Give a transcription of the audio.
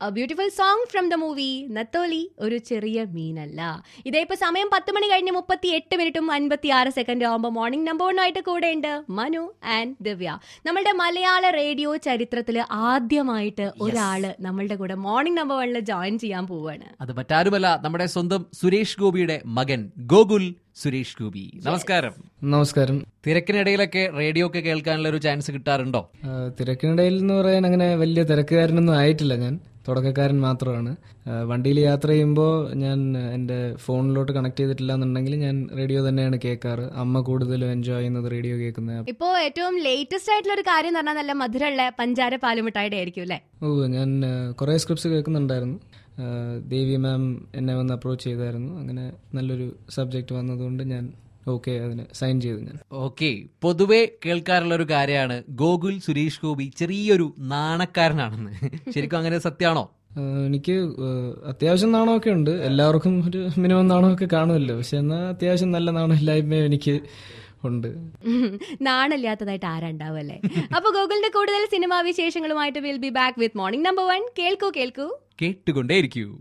Beautiful song from the movie Natholi Oru Cheriya മീനല്ല ഇതേ ഇപ്പൊ സമയം പത്ത് മണി കഴിഞ്ഞ് മുപ്പത്തി എട്ട് മിനിറ്റും അൻപത്തി ആറ് സെക്കൻഡ് ആകുമ്പോൾ മോർണിംഗ് നമ്പർ വണ്ണായിട്ട് കൂടെ ഉണ്ട് മനു ആൻഡ് ദിവ്യ നമ്മളുടെ മലയാള റേഡിയോ ചരിത്രത്തിൽ ആദ്യമായിട്ട് ഒരാള് നമ്മളുടെ കൂടെ മോർണിംഗ് നമ്പർ വണ്ണിൽ ജോയിൻ ചെയ്യാൻ പോവാണ് അത് മറ്റാരുമല്ല നമ്മുടെ സ്വന്തം സുരേഷ് ഗോപിയുടെ മകൻ ഗോകുൽ സുരേഷ് ഗോപി നമസ്കാരം നമസ്കാരം തിരക്കിനിടയിലൊക്കെ റേഡിയോ ഒക്കെ കേൾക്കാനുള്ള ഒരു ചാൻസ് കിട്ടാറുണ്ടോ ആ, തിരക്കിനിടയിൽ എന്ന് പറയാൻ അങ്ങനെ വലിയ തിരക്കുകാരനൊന്നും ആയിട്ടില്ല ഞാൻ തുടക്കക്കാരൻ മാത്രമാണ് വണ്ടിയിൽ യാത്ര ചെയ്യുമ്പോൾ ഞാൻ എൻ്റെ ഫോണിലോട്ട് കണക്ട് ചെയ്തിട്ടില്ല എന്നുണ്ടെങ്കിൽ ഞാൻ റേഡിയോ തന്നെയാണ് കേൾക്കാറ് അമ്മ കൂടുതലും എൻജോയ് ചെയ്യുന്നത് റേഡിയോ കേൾക്കുന്നത് ഇപ്പോ ഏറ്റവും ലേറ്റസ്റ്റ് ആയിട്ടുള്ള ഒരു കാര്യം എന്ന് പറഞ്ഞാൽ നല്ല മധുരമുള്ള പഞ്ചാര പാലുമിട്ടായുടെ ആയിരിക്കും അല്ലേ ഓ ഞാൻ കുറേ സ്ക്രിപ്റ്റ്സ് കേൾക്കുന്നുണ്ടായിരുന്നു ആ, ദേവി മാം എന്നെ വന്ന് അപ്രോച്ച് ചെയ്തായിരുന്നു അങ്ങനെ നല്ലൊരു സബ്ജക്റ്റ് വന്നതുകൊണ്ട് ഞാൻ ഓക്കെ അതിന് സൈൻ ചെയ്തു ഞാൻ ഓക്കെ പൊതുവെ കേൾക്കാറുള്ള ഒരു കാര്യമാണ് ഗോകുൽ സുരേഷ് ഗോപി ചെറിയൊരു നാണക്കാരനാണെന്ന് ശരിക്കും അങ്ങനെ സത്യമാണോ ആ, എനിക്ക് ആ, അത്യാവശ്യം നാണമൊക്കെ ഉണ്ട് എല്ലാവർക്കും ഒരു മിനിമം നാണമൊക്കെ കാണുമല്ലോ പക്ഷെ എന്നാൽ അത്യാവശ്യം നല്ല നാണമില്ലായ്മയും എനിക്ക് ഉണ്ട് ഉം. നാണില്ലാത്തതായിട്ട് ആരാണ്ടാവല്ലേ അപ്പൊ ഗൂഗിളിന്റെ കൂടുതൽ സിനിമാ വിശേഷങ്ങളുമായിട്ട് will be back with morning number one കേൾക്കൂ കേൾക്കൂ കേട്ടുകൊണ്ടേയിരിക്കൂ